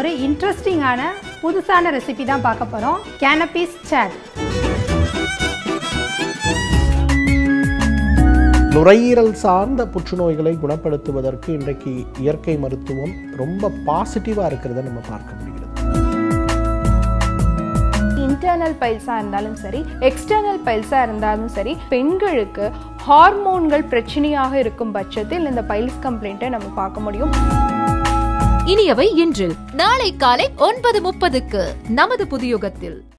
ஒரு இன்ட்ரெஸ்டிங்கான புதுசான ரெசிபி தான் பார்க்க போகிறோம் கேனபீஸ் சாட் நுரையீரல் சார்ந்த புற்றுநோய்களை குணப்படுத்துவதற்கு இன்றைக்கு இயற்கை மருத்துவம் ரொம்ப பாசிட்டிவாக இருக்கிறத நம்ம பார்க்க முடிகிறது இன்டர்னல் பைல்ஸாக இருந்தாலும் சரி எக்ஸ்டர்னல் பைல்ஸாக இருந்தாலும் சரி பெண்களுக்கு ஹார்மோன்கள் பிரச்சனையாக இருக்கும் பட்சத்தில் இந்த பைல்ஸ் கம்ப்ளைண்ட்டை நம்ம பார்க்க முடியும் இனியவை இன்றில் நாளை காலை ஒன்பது முப்பதுக்கு நமது புதியுகத்தில்